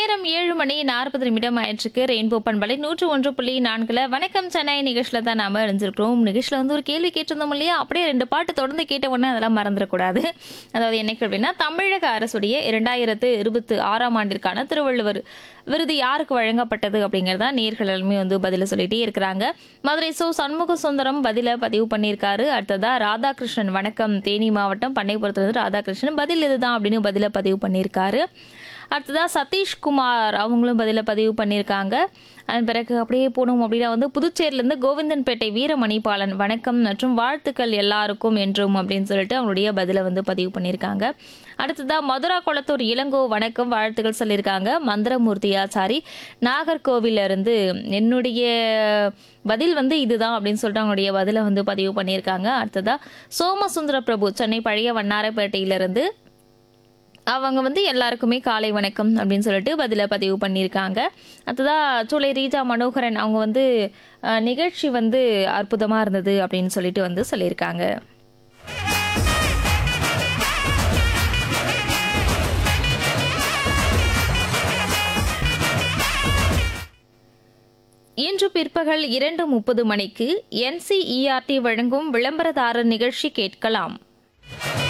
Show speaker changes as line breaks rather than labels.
நேரம் ஏழு மணி நாற்பது நிமிடம் ஆயிடுச்சுக்கு ரெயின்போ பண்பலை நூற்று ஒன்று புள்ளி நான்குல வணக்கம் சென்னை நிகழ்ச்சியில் தான் நாம இணைஞ்சிருக்கிறோம் நிகழ்ச்சியில் வந்து ஒரு கேள்வி கேட்டிருந்தோம் இல்லையா அப்படியே ரெண்டு பாட்டு தொடர்ந்து கேட்ட உடனே அதெல்லாம் மறந்துடக்கூடாது அதாவது என்னைக்கு அப்படின்னா தமிழக அரசுடைய இரண்டாயிரத்து இருபத்தி ஆறாம் ஆண்டிற்கான திருவள்ளுவர் விருது யாருக்கு வழங்கப்பட்டது அப்படிங்கிறதா நேர்கள் எல்லாமே வந்து பதில சொல்லிட்டே இருக்கிறாங்க மதுரை சோ சண்முக சுந்தரம் பதில பதிவு பண்ணியிருக்காரு அடுத்ததா ராதாகிருஷ்ணன் வணக்கம் தேனி மாவட்டம் பண்ணைப்புறத்துலேருந்து ராதாகிருஷ்ணன் பதில் இதுதான் அப்படின்னு பதில பதிவு பண்ணியிருக்காரு அடுத்ததா சதீஷ்குமார் அவங்களும் பதில பதிவு பண்ணியிருக்காங்க அதன் பிறகு அப்படியே போனோம் அப்படின்னா வந்து புதுச்சேரியிலேருந்து கோவிந்தன்பேட்டை வீரமணிபாலன் வணக்கம் மற்றும் வாழ்த்துக்கள் எல்லாருக்கும் என்றும் அப்படின்னு சொல்லிட்டு அவங்களுடைய பதிலை வந்து பதிவு பண்ணியிருக்காங்க அடுத்ததா மதுரா குளத்தூர் இளங்கோ வணக்கம் வாழ்த்துக்கள் சொல்லியிருக்காங்க மந்திரமூர்த்தி ஆச்சாரி நாகர்கோவில்ல இருந்து என்னுடைய பதில் வந்து இதுதான் அப்படின்னு சொல்லிட்டு அவங்களுடைய பதிலை வந்து பதிவு பண்ணியிருக்காங்க அடுத்ததா சோமசுந்தர பிரபு சென்னை பழைய வண்ணாரப்பேட்டையிலிருந்து அவங்க வந்து எல்லாருக்குமே காலை வணக்கம் அப்படின்னு சொல்லிட்டு பதில பதிவு பண்ணியிருக்காங்க அடுத்ததா சூளை ரீஜா மனோகரன் அவங்க வந்து அஹ், நிகழ்ச்சி வந்து அற்புதமாக இருந்தது அப்படின்னு சொல்லிட்டு வந்து சொல்லியிருக்காங்க இன்று பிற்பகல் இரண்டு முப்பது மணிக்கு என்சிஇஆர்டி வழங்கும் விளம்பரதாரர் நிகழ்ச்சி கேட்கலாம்